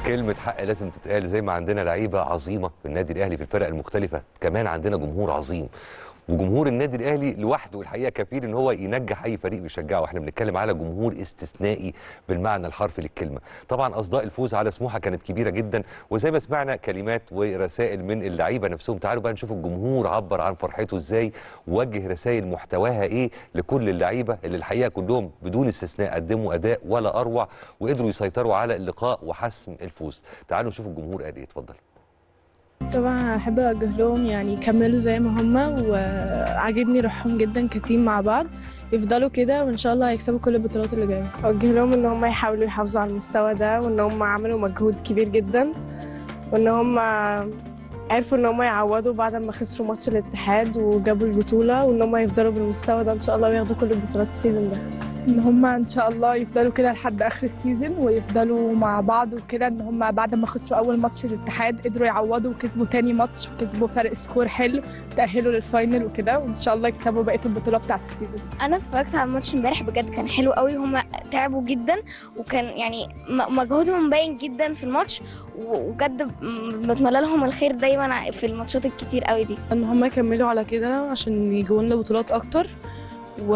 كلمة حق لازم تتقال زي ما عندنا لعيبة عظيمة في النادي الأهلي في الفرق المختلفة كمان عندنا جمهور عظيم وجمهور النادي الأهلي لوحده الحقيقة كفيل إن هو ينجح أي فريق بيشجعه احنا بنتكلم على جمهور استثنائي بالمعنى الحرفي للكلمة طبعا أصداء الفوز على سموحة كانت كبيرة جدا وزي ما سمعنا كلمات ورسائل من اللعيبة نفسهم تعالوا بقى نشوف الجمهور عبر عن فرحته إزاي ووجه رسائل محتواها إيه لكل اللعيبة اللي الحقيقة كلهم بدون استثناء قدموا أداء ولا أروع وقدروا يسيطروا على اللقاء وحسم الفوز تعالوا نشوف الجمهور قال إيه اتفضل طبعا احب اوجه لهم يعني يكملوا زي ما هما وعاجبني روحهم جدا كتيم مع بعض يفضلوا كده وان شاء الله هيكسبوا كل البطولات اللي جايه اوجه لهم ان هم يحاولوا يحافظوا على المستوى ده وان هم عملوا مجهود كبير جدا وان هم عرفوا ان هم يعوضوا بعد ما خسروا ماتش الاتحاد وجابوا البطوله وان هم يفضلوا بالمستوى ده ان شاء الله وياخدوا كل البطولات السيزون ده ان هم ان شاء الله يفضلوا كده لحد اخر السيزون ويفضلوا مع بعض وكده ان هم بعد ما خسروا اول ماتش الاتحاد قدروا يعوضوا وكسبوا تاني ماتش وكسبوا فرق سكور حلو تاهلوا للفاينل وكده وان شاء الله يكسبوا بقيه البطولات بتاعت السيزون انا اتفرجت على الماتش امبارح بجد كان حلو قوي هم تعبوا جدا وكان يعني م- مجهودهم باين جدا في الماتش و- وبجد م- بتمنى لهم الخير دايما في الماتشات الكتير قوي دي ان هما يكملوا على كده عشان يجوا لنا بطولات اكتر و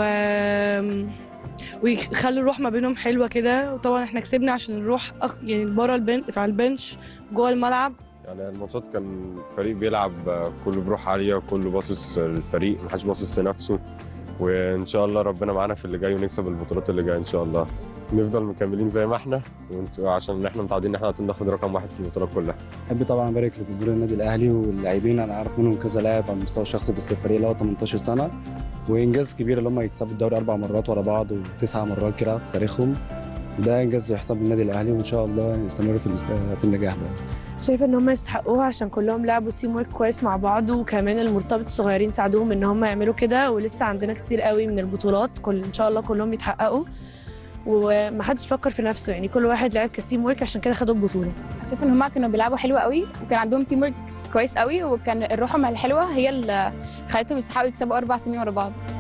ويخلوا الروح ما بينهم حلوه كده وطبعا احنا كسبنا عشان الروح أك... يعني بره البنش على البنش جوه الملعب يعني الماتشات كان فريق بيلعب كله بروح عالية كله باصص للفريق محدش باصص لنفسه وإن شاء الله ربنا معانا في اللي جاي ونكسب البطولات اللي جاية إن شاء الله نفضل مكملين زي ما احنا ونت- عشان احنا متعودين ان احنا على طول ناخد رقم واحد في البطولات كلها احب طبعا ابارك لجمهور النادي الاهلي واللاعبين انا عارف منهم كذا لاعب على المستوى الشخصي بس الفريق اللي هو 18 سنه وانجاز كبير اللي هم يكسبوا الدوري اربع مرات ورا بعض وتسع مرات كده في تاريخهم ده انجاز يحسب للنادي الاهلي وان شاء الله يستمروا في النس- في النجاح ده شايفه ان هم يستحقوها عشان كلهم لعبوا تيم ورك كويس مع بعض وكمان المرتبط الصغيرين ساعدوهم ان هم يعملوا كده ولسه عندنا كتير قوي من البطولات كل ان شاء الله كلهم يتحققوا ومحدش فكر في نفسه يعني كل واحد لعب كتيم ورك عشان كده خدوا البطوله شايف ان هم كانوا بيلعبوا حلو قوي وكان عندهم تيم ورك كويس قوي وكان روحهم الحلوه هي اللي خلتهم يستحقوا يكسبوا اربع سنين ورا بعض